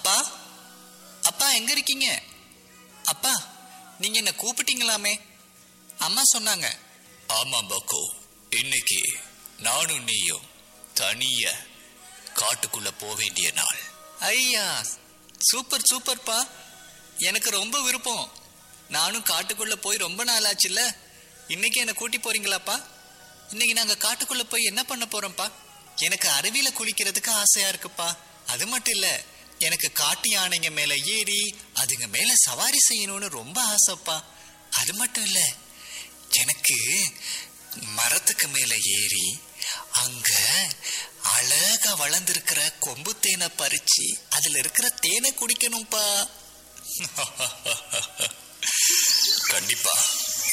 அப்பா அப்பா எங்க இருக்கீங்க அப்பா நீங்க என்ன கூப்பிட்டீங்களாமே அம்மா சொன்னாங்க ஆமா பக்கோ இன்னைக்கு நானும் நீயும் தனிய காட்டுக்குள்ள போக வேண்டிய நாள் ஐயா சூப்பர் சூப்பர்ப்பா எனக்கு ரொம்ப விருப்பம் நானும் காட்டுக்குள்ள போய் ரொம்ப நாள் ஆச்சுல்ல இன்னைக்கு என்ன கூட்டி போறீங்களாப்பா இன்னைக்கு நாங்க காட்டுக்குள்ள போய் என்ன பண்ண போறோம்ப்பா எனக்கு அருவியில குளிக்கிறதுக்கு ஆசையா இருக்குப்பா அது மட்டும் இல்ல எனக்கு காட்டு யானைங்க மேல ஏறி அதுங்க மேல சவாரி செய்யணும்னு ரொம்ப ஆசைப்பா அது மட்டும் இல்ல எனக்கு மரத்துக்கு மேல ஏறி அங்க அழகா வளர்ந்திருக்கிற கொம்பு தேனை பறிச்சு அதுல இருக்கிற தேனை குடிக்கணும்ப்பா கண்டிப்பா